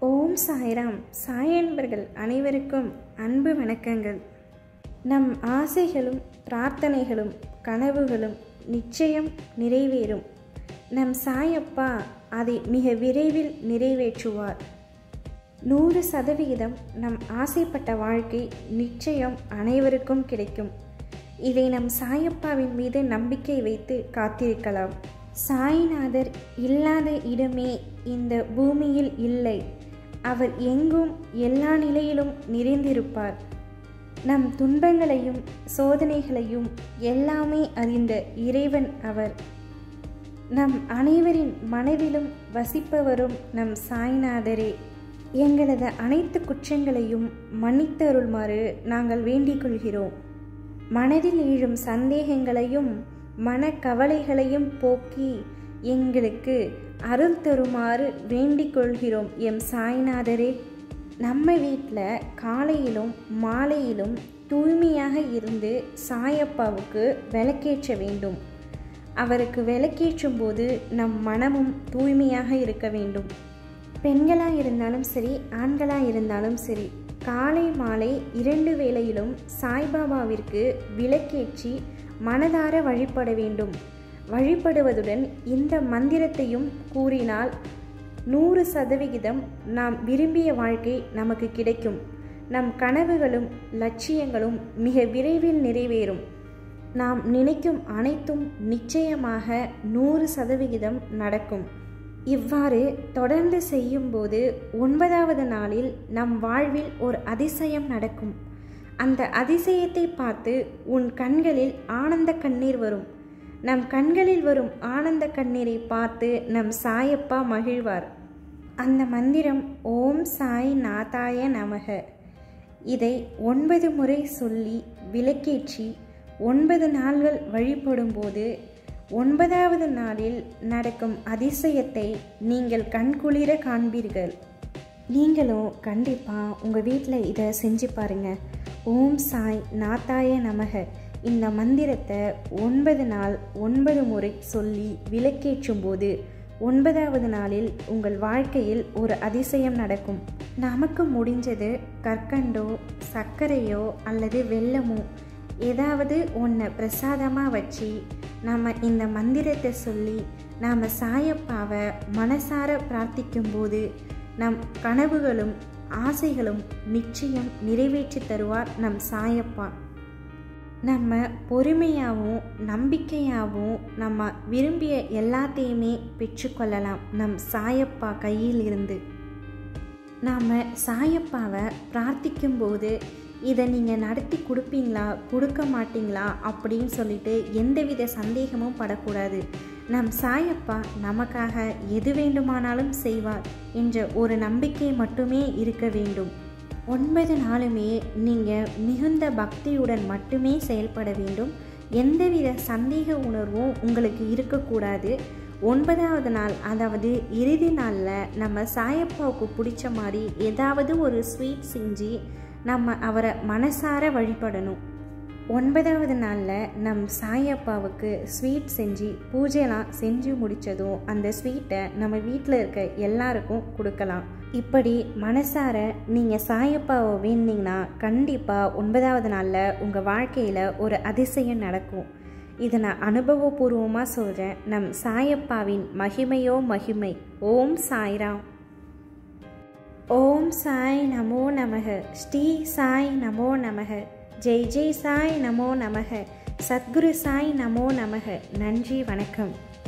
ஓம் சாய்ராம் சாய் அன்பர்கள் அனைவருக்கும் அன்பு வணக்கங்கள் நம் ஆசைகளும் பிரார்த்தனைகளும் கனவுகளும் நிச்சயம் நிறைவேறும் நம் சாயப்பா அதை மிக விரைவில் நிறைவேற்றுவார் நூறு சதவிகிதம் நம் ஆசைப்பட்ட வாழ்க்கை நிச்சயம் அனைவருக்கும் கிடைக்கும் இதை நம் சாயப்பாவின் மீது நம்பிக்கை வைத்து காத்திருக்கலாம் சாய்நாதர் இல்லாத இடமே இந்த பூமியில் இல்லை அவர் எங்கும் எல்லா நிலையிலும் நிறைந்திருப்பார் நம் துன்பங்களையும் சோதனைகளையும் எல்லாமே அறிந்த இறைவன் அவர் நம் அனைவரின் மனதிலும் வசிப்பவரும் நம் சாய்நாதரே எங்களது அனைத்து குற்றங்களையும் மன்னித்தருள்மாறு நாங்கள் வேண்டிக் கொள்கிறோம் மனதில் எழும் சந்தேகங்களையும் மனக்கவலைகளையும் போக்கி எங்களுக்கு அருள் தருமாறு வேண்டிக் கொள்கிறோம் எம் சாய்நாதரே நம்ம வீட்டில் காலையிலும் மாலையிலும் தூய்மையாக இருந்து சாயப்பாவுக்கு விளக்கேற்ற வேண்டும் அவருக்கு விளக்கேற்றும் போது நம் மனமும் தூய்மையாக இருக்க வேண்டும் பெண்களாக இருந்தாலும் சரி ஆண்களாக இருந்தாலும் சரி காலை மாலை இரண்டு வேளையிலும் சாய்பாபாவிற்கு விளக்கேற்றி மனதார வழிபட வேண்டும் வழிபடுவதுடன் இந்த மந்திரத்தையும் கூறினால் நூறு சதவிகிதம் நாம் விரும்பிய வாழ்க்கை நமக்கு கிடைக்கும் நம் கனவுகளும் லட்சியங்களும் மிக விரைவில் நிறைவேறும் நாம் நினைக்கும் அனைத்தும் நிச்சயமாக நூறு சதவிகிதம் நடக்கும் இவ்வாறு தொடர்ந்து செய்யும்போது ஒன்பதாவது நாளில் நம் வாழ்வில் ஒரு அதிசயம் நடக்கும் அந்த அதிசயத்தை பார்த்து உன் கண்களில் ஆனந்த கண்ணீர் வரும் நம் கண்களில் வரும் ஆனந்த கண்ணீரை பார்த்து நம் சாயப்பா மகிழ்வார் அந்த மந்திரம் ஓம் சாய் நாதாய நமக இதை ஒன்பது முறை சொல்லி விளக்கேற்றி ஒன்பது நாள்கள் வழிபடும்போது ஒன்பதாவது நாளில் நடக்கும் அதிசயத்தை நீங்கள் கண்குளிர காண்பீர்கள் நீங்களும் கண்டிப்பாக உங்கள் வீட்டில் இதை செஞ்சு பாருங்கள் ஓம் சாய் நாத்தாய நமக இந்த மந்திரத்தை ஒன்பது நாள் ஒன்பது முறை சொல்லி விளக்கேற்றும் போது ஒன்பதாவது நாளில் உங்கள் வாழ்க்கையில் ஒரு அதிசயம் நடக்கும் நமக்கு முடிஞ்சது கற்கண்டோ சர்க்கரையோ அல்லது வெல்லமோ ஏதாவது ஒன்றை பிரசாதமாக வச்சு நம்ம இந்த மந்திரத்தை சொல்லி நாம் சாயப்பாவை மனசார பிரார்த்திக்கும்போது நம் கனவுகளும் ஆசைகளும் நிச்சயம் நிறைவேற்றி தருவார் நம் சாயப்பா நம்ம பொறுமையாகவும் நம்பிக்கையாகவும் நம்ம விரும்பிய எல்லாத்தையுமே பெற்றுக்கொள்ளலாம் நம் சாயப்பா கையில் இருந்து நாம் சாயப்பாவை பிரார்த்திக்கும்போது இதை நீங்கள் நடத்தி கொடுப்பீங்களா கொடுக்க மாட்டீங்களா அப்படின்னு சொல்லிட்டு எந்தவித சந்தேகமும் படக்கூடாது நம் சாயப்பா நமக்காக எது வேண்டுமானாலும் செய்வார் என்ற ஒரு நம்பிக்கை மட்டுமே இருக்க வேண்டும் ஒன்பது நாளுமே நீங்கள் மிகுந்த பக்தியுடன் மட்டுமே செயல்பட வேண்டும் எந்தவித சந்தேக உணர்வும் உங்களுக்கு இருக்கக்கூடாது ஒன்பதாவது நாள் அதாவது இறுதி நாளில் நம்ம சாயப்பாவுக்கு பிடிச்ச மாதிரி ஏதாவது ஒரு ஸ்வீட் செஞ்சு நம்ம அவரை மனசார வழிபடணும் ஒன்பதாவது நாளில் நம் சாயப்பாவுக்கு ஸ்வீட் செஞ்சு பூஜைலாம் செஞ்சு முடித்ததும் அந்த ஸ்வீட்டை நம்ம வீட்டில் இருக்க எல்லாருக்கும் கொடுக்கலாம் இப்படி மனசார நீங்கள் சாயப்பாவை வேண்டிங்கன்னா கண்டிப்பாக ஒன்பதாவது நாளில் உங்கள் வாழ்க்கையில் ஒரு அதிசயம் நடக்கும் இதை நான் அனுபவபூர்வமாக சொல்கிறேன் நம் சாயப்பாவின் மகிமையோ மகிமை ஓம் சாய்ராம் ஓம் சாய் நமோ நமக ஸ்ரீ சாய் நமோ நமக ஜெய் ஜெய் சாய் நமோ நமக சத்குரு சாய் நமோ நமக நன்றி வணக்கம்